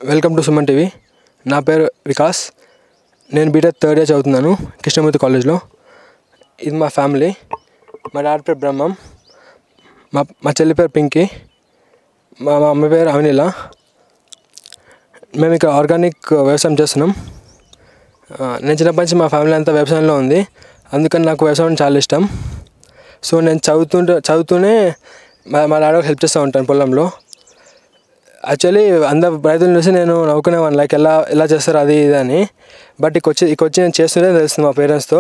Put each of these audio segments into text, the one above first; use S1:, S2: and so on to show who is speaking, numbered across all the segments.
S1: Welcome to Suman TV నా పేరు వికాస్ నేను బీటెక్ థర్డ్ ఇయర్ చదువుతున్నాను కృష్ణమూర్తి కాలేజ్లో ఇది మా ఫ్యామిలీ మా డాడీ పేరు బ్రహ్మం మా మా చెల్లి పేరు పింకీ మా మా అమ్మ పేరు అవినిల మేము ఇక్కడ ఆర్గానిక్ వ్యవసాయం చేస్తున్నాం ఆ, నేను చిన్నప్పటి నుంచి మా ఫ్యామిలీ అంతా వ్యవసాయంలో ఉంది అందుకని నాకు వ్యవసాయం చాలా ఇష్టం సో నేను చదువుతుంటే చదువుతూనే మా మా డాడీకి హెల్ప్ చేస్తూ ఉంటాను పొలంలో యాక్చువల్లీ అందరు రైతులను చూసి నేను నవ్వుకునేవాడిని లైక్ ఎలా ఎలా చేస్తారు అది ఇది అని బట్ ఇక వచ్చి ఇక వచ్చి నేను చేస్తుంటే తెలుస్తుంది మా పేరెంట్స్తో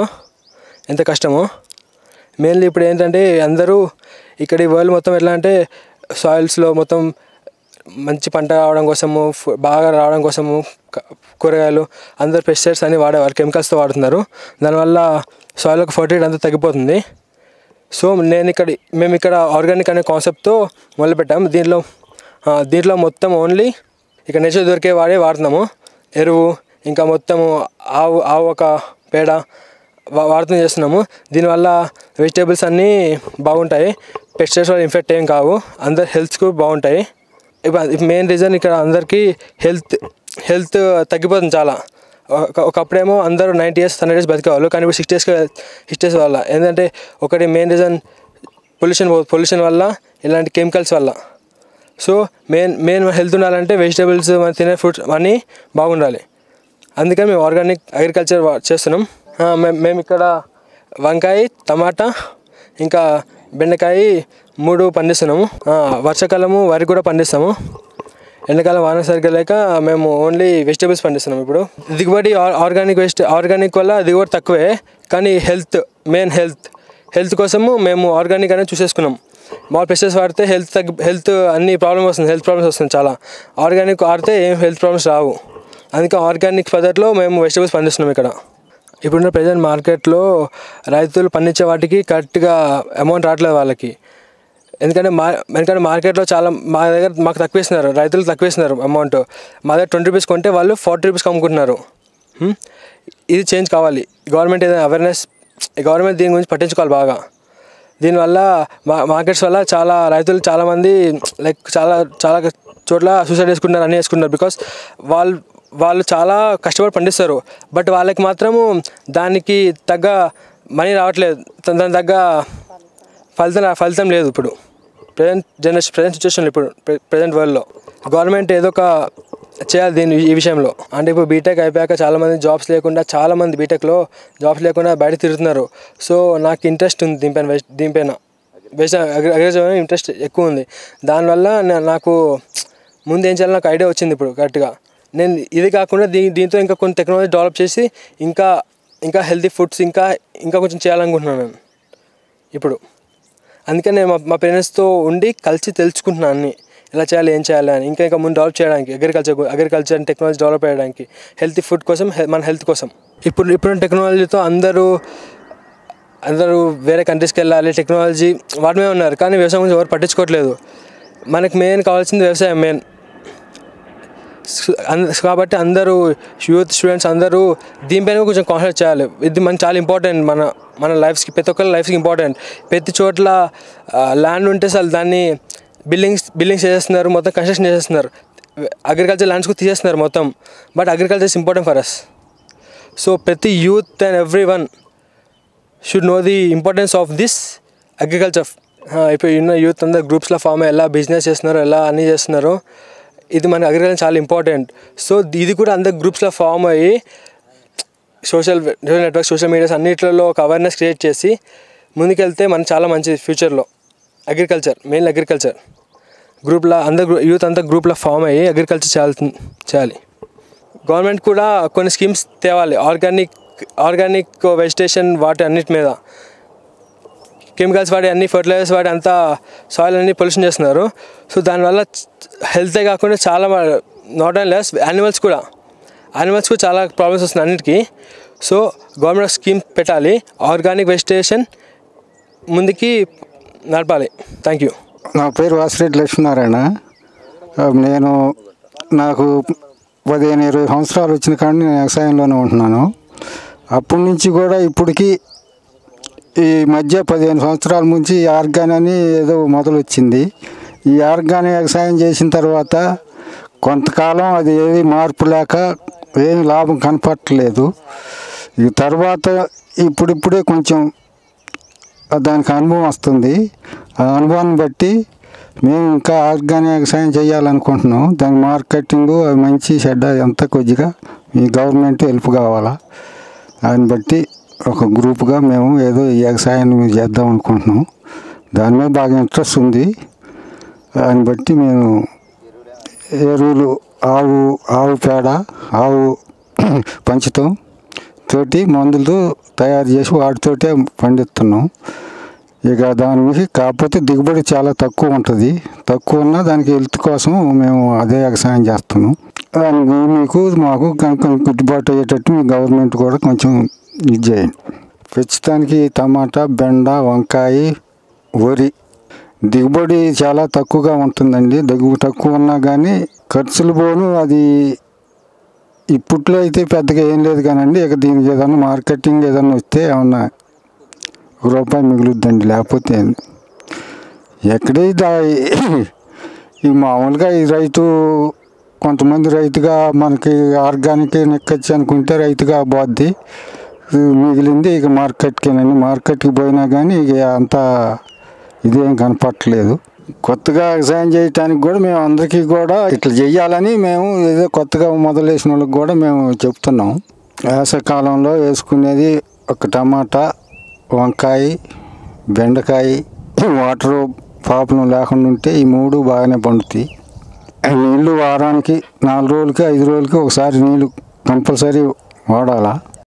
S1: ఎంత కష్టమో మెయిన్లీ ఇప్పుడు ఏంటంటే అందరూ ఇక్కడ ఈ వరల్డ్ మొత్తం ఎట్లా అంటే సాయిల్స్లో మొత్తం మంచి పంట రావడం కోసము ఫు- బాగా రావడం కోసము క- కూరగాయలు అందరు పెస్టిసైడ్స్ అని వాడేవారు కెమికల్స్తో వాడుతున్నారు దానివల్ల సాయిల్ యొక్క ఫర్టిలిటీ అంతా తగ్గిపోతుంది సో నేను ఇక్కడ మేము ఇక్కడ ఆర్గానిక్ అనే కాన్సెప్ట్తో మొదలుపెట్టాము దీంట్లో ఆ, దీంట్లో మొత్తం ఓన్లీ ఇక్కడ నేచర్ దొరికే వాడే వాడుతున్నాము ఎరువు ఇంకా మొత్తము ఆవు ఆవు ఒక పేడ వా- వాడుతూ చేస్తున్నాము దీనివల్ల వెజిటేబుల్స్ అన్నీ బాగుంటాయి పెస్టిసైడ్స్ వల్ల ఇన్ఫెక్ట్ ఏం కావు అందరి హెల్త్స్ కూడా బాగుంటాయి ఇప్పుడు మెయిన్ రీజన్ ఇక్కడ అందరికీ హెల్త్ హెల్త్ తగ్గిపోతుంది చాలా ఒక- ఒకప్పుడేమో అందరూ నైంటీ ఇయర్స్ హండ్రెడ్ ఇయర్స్ బతికేవాళ్ళు కానీ ఇప్పుడు సిక్స్టీ ఇయర్స్ సిక్స్టీ ఇయర్స్ వల్ల ఏంటంటే ఒకటి మెయిన్ రీజన్ పొల్యూషన్ పొల్యూషన్ వల్ల ఇలాంటి కెమికల్స్ వల్ల సో మెయిన్ మెయిన్ హెల్త్ ఉండాలంటే వెజిటేబుల్స్ మనం తినే ఫ్రూట్స్ అన్నీ బాగుండాలి అందుకని మేము ఆర్గానిక్ అగ్రికల్చర్ వా- చేస్తున్నాం ఆ, మేము మేము ఇక్కడ వంకాయ టమాటా ఇంకా బెండకాయ మూడు పండిస్తున్నాము ఆ, వర్షాకాలము వరి కూడా పండిస్తాము ఎండాకాలం వాన సరిగ్గా లేక మేము ఓన్లీ వెజిటేబుల్స్ పండిస్తున్నాం ఇప్పుడు దిగుబడి ఆర్- ఆర్గానిక్ వెజిట ఆర్గానిక్ వల్ల దిగుబడి తక్కువే కానీ హెల్త్ మెయిన్ హెల్త్ హెల్త్ కోసము మేము ఆర్గానిక్ అనేది చూసేసుకున్నాం మా పెస్టిసైడ్స్ వాడితే హెల్త్ తగ్గి హెల్త్ అన్ని ప్రాబ్లమ్స్ వస్తుంది హెల్త్ ప్రాబ్లమ్స్ వస్తుంది చాలా ఆర్గానిక్ వాడితే ఏం హెల్త్ ప్రాబ్లమ్స్ రావు అందుకే ఆర్గానిక్ పద్ధతిలో మేము వెజిటేబుల్స్ పండిస్తున్నాం ఇక్కడ ఇప్పుడున్న ప్రజెంట్ మార్కెట్లో రైతులు పండించే వాటికి కరెక్ట్గా అమౌంట్ రావట్లేదు వాళ్ళకి ఎందుకంటే మా ఎందుకంటే మార్కెట్లో చాలా మా దగ్గర మాకు తక్కువ ఇస్తున్నారు రైతులు తక్కువ ఇస్తున్నారు అమౌంట్ మా దగ్గర ట్వంటీ రూపీస్ కొంటే వాళ్ళు ఫార్టీ రూపీస్కి అమ్ముకుంటున్నారు హ్మ్? ఇది చేంజ్ కావాలి గవర్నమెంట్ ఏదైనా అవేర్నెస్ గవర్నమెంట్ దీని గురించి పట్టించుకోవాలి బాగా దీనివల్ల మా మార్కెట్స్ వల్ల చాలా రైతులు చాలామంది లైక్ చాలా చాలా చోట్ల సూసైడ్ చేసుకుంటున్నారు అన్నీ చేసుకుంటున్నారు బికాస్ వాళ్ళు వాళ్ళు చాలా కష్టపడి పండిస్తారు బట్ వాళ్ళకి మాత్రము దానికి తగ్గ మనీ రావట్లేదు దా- దానికి తగ్గ ఫలితం ఫలితం లేదు ఇప్పుడు ప్రజెంట్ జనరేషన్ ప్రజెంట్ సిచ్యువేషన్ ఇప్పుడు ప్రజెంట్ వరల్డ్లో గవర్నమెంట్ ఏదో ఒక చేయాలి దీని ఈ విషయంలో అంటే ఇప్పుడు బీటెక్ అయిపోయాక చాలామంది జాబ్స్ లేకుండా చాలామంది బీటెక్లో జాబ్స్ లేకుండా బయట తిరుగుతున్నారు సో నాకు ఇంట్రెస్ట్ ఉంది దీనిపైన వెస్ట్- దీనిపైన వ్యవసాయం అగ్రికల్చర్ ఇంట్రెస్ట్ ఎక్కువ ఉంది దానివల్ల నా- నాకు ముందు ఏం చేయాలో నాకు ఐడియా వచ్చింది ఇప్పుడు కరెక్ట్గా నేను ఇది కాకుండా దీ దీంతో ఇంకా కొన్ని టెక్నాలజీ డెవలప్ చేసి ఇంకా ఇంకా హెల్తీ ఫుడ్స్ ఇంకా ఇంకా కొంచెం చేయాలనుకుంటున్నాను నేను ఇప్పుడు అందుకని నేను మా మా పేరెంట్స్తో ఉండి కలిసి తెలుసుకుంటున్నాను అన్ని ఎలా చేయాలి ఏం చేయాలి అని ఇంకా ఇంకా ముందు డెవలప్ చేయడానికి agriculture agriculture and technology develop చేయడానికి హెల్తీ ఫుడ్ కోసం హె- మన హెల్త్ కోసం ఇప్పుడు ఇప్పుడున్న టెక్నాలజీతో అందరూ అందరూ వేరే కంట్రీస్కి వెళ్ళాలి టెక్నాలజీ వాటి మీద ఉన్నారు కానీ వ్యవసాయం గురించి ఎవరు పట్టించుకోవట్లేదు మనకు మెయిన్ కావాల్సింది వ్యవసాయం మెయిన్ అంద- కాబట్టి అందరూ యూత్ స్టూడెంట్స్ అందరూ దీనిపైన కొంచెం కాన్సన్ట్రేట్ చేయాలి ఇది మన చాలా ఇంపార్టెంట్ మన మన లైఫ్స్కి ప్రతి ఒక్కరి లైఫ్కి ఇంపార్టెంట్ ప్రతి చోట్ల ల్యాండ్ ఉంటే అసలు దాన్ని బిల్డింగ్స్ బిల్డింగ్స్ చేసేస్తున్నారు మొత్తం కన్స్ట్రక్షన్ చేసేస్తున్నారు అగ్రికల్చర్ ల్యాండ్స్కు తీసేస్తున్నారు మొత్తం but agriculture is important for us so ప్రతి youth and every one should know the importance of this agriculture ఇప్పుడు ఉన్న యూత్ అందరు గ్రూప్స్లో ఫామ్ అయ్యి ఎలా బిజినెస్ చేస్తున్నారు ఎలా అన్నీ చేస్తున్నారు ఇది మన అగ్రికల్చర్ చాలా ఇంపార్టెంట్ సో ఇది కూడా అందరు గ్రూప్స్లో ఫామ్ అయ్యి social social network social medias అన్నిట్లలో ఒక అవేర్నెస్ క్రియేట్ చేసి ముందుకెళ్తే మనకు చాలా మంచిది ఫ్యూచర్లో అగ్రికల్చర్ మెయిన్ అగ్రికల్చర్ గ్రూప్లో అందరు యూత్ అంతా గ్రూప్లో ఫామ్ అయ్యి అగ్రికల్చర్ చేయాలి చేయాలి గవర్నమెంట్ కూడా కొన్ని స్కీమ్స్ తేవాలి ఆర్గానిక్ ఆర్గానిక్ వెజిటేషన్ వాటి అన్నిటి మీద కెమికల్స్ వాడి అన్ని ఫర్టిలైజర్స్ వాడి అంతా సాయిల్ అన్ని పొల్యూషన్ చేస్తున్నారు సో దానివల్ల హెల్తే కాకుండా చాలా నాట్ అండ్ లెస్ యానిమల్స్ కూడా యానిమల్స్ కూడా చాలా ప్రాబ్లమ్స్ వస్తున్నాయి అన్నిటికీ సో గవర్నమెంట్ స్కీమ్ పెట్టాలి ఆర్గానిక్ వెజిటేషన్ ముందుకి నడపాలి థ్యాంక్ యూ
S2: నా పేరు వాసిరెడ్డి లక్ష్మీనారాయణ ఆ, నేను నాకు పదిహేను ఇరవై సంవత్సరాలు వచ్చిన కానీ నేను వ్యవసాయంలోనే ఉంటున్నాను అప్పటి నుంచి కూడా ఇప్పటికి ఈ మధ్య పదిహేను సంవత్సరాల నుంచి ఈ ఆర్గాన్ అని ఏదో మొదలు వచ్చింది ఈ ఆర్గాన్ వ్యవసాయం చేసిన తర్వాత కొంతకాలం అది ఏది మార్పు లేక ఏమి లాభం కనపట్టలేదు ఈ తర్వాత ఇప్పుడిప్పుడే కొంచెం దానికి అనుభవం వస్తుంది ఆ అనుభవాన్ని బట్టి మేము ఇంకా ఆర్గానిక్ వ్యవసాయం చేయాలనుకుంటున్నాం దాని మార్కెటింగ్ అవి మంచి చెడ్డ ఎంత కొద్దిగా ఈ గవర్నమెంట్ హెల్ప్ కావాలా దాన్ని బట్టి ఒక గ్రూప్గా మేము ఏదో ఈ వ్యవసాయాన్ని చేద్దాం అనుకుంటున్నాం దాని మీద బాగా ఇంట్రెస్ట్ ఉంది దాన్ని బట్టి మేము ఎరువులు ఆవు ఆవు పేడ ఆవు పంచుతాం తోటి మందులు తయారు చేసి వాటితోటే పండిస్తున్నాం ఇక దాని నుంచి కాకపోతే దిగుబడి చాలా తక్కువ ఉంటుంది తక్కువ ఉన్నా దానికి హెల్త్ కోసం మేము అదే వ్యవసాయం చేస్తున్నాం దానికి మీకు మాకు కనుక గిట్టుబాటు అయ్యేటట్టు మీ గవర్నమెంట్ కూడా కొంచెం ఇది చేయండి ప్రస్తుతానికి టమాటా బెండ వంకాయ వరి దిగుబడి చాలా తక్కువగా ఉంటుందండి దిగుబడి తక్కువ ఉన్నా కానీ ఖర్చులు పోను అది ఇప్పట్లో అయితే పెద్దగా ఏం లేదు కానండి ఇక దీనికి ఏదన్నా మార్కెటింగ్ ఏదన్నా వస్తే ఏమన్నా ఒక రూపాయి మిగులుద్దండి లేకపోతే ఏం. ఎక్కడే దా- ఈ మామూలుగా ఈ రైతు కొంతమంది రైతుగా మనకి ఆర్గానిక్ నెక్కొచ్చి అనుకుంటే రైతుగా పోద్ది ఈ మిగిలింది ఇక మార్కెట్కేనండి మార్కెట్కి పోయినా కానీ ఇక అంత ఇదేం కనపట్టలేదు కొత్తగా వ్యవసాయం చేయటానికి కూడా మేము అందరికీ కూడా ఇట్లా చెయ్యాలని మేము ఏదో కొత్తగా మొదలేసిన వాళ్ళకి కూడా మేము చెప్తున్నాం వేసవకాలంలో వేసుకునేది ఒక టమాటా వంకాయ బెండకాయ వాటర్ ప్రాబ్లం లేకుండా ఉంటే ఈ మూడు బాగానే పండుతాయి నీళ్లు వారానికి నాలుగు రోజులకి ఐదు రోజులకి ఒకసారి నీళ్లు కంపల్సరీ వాడాలా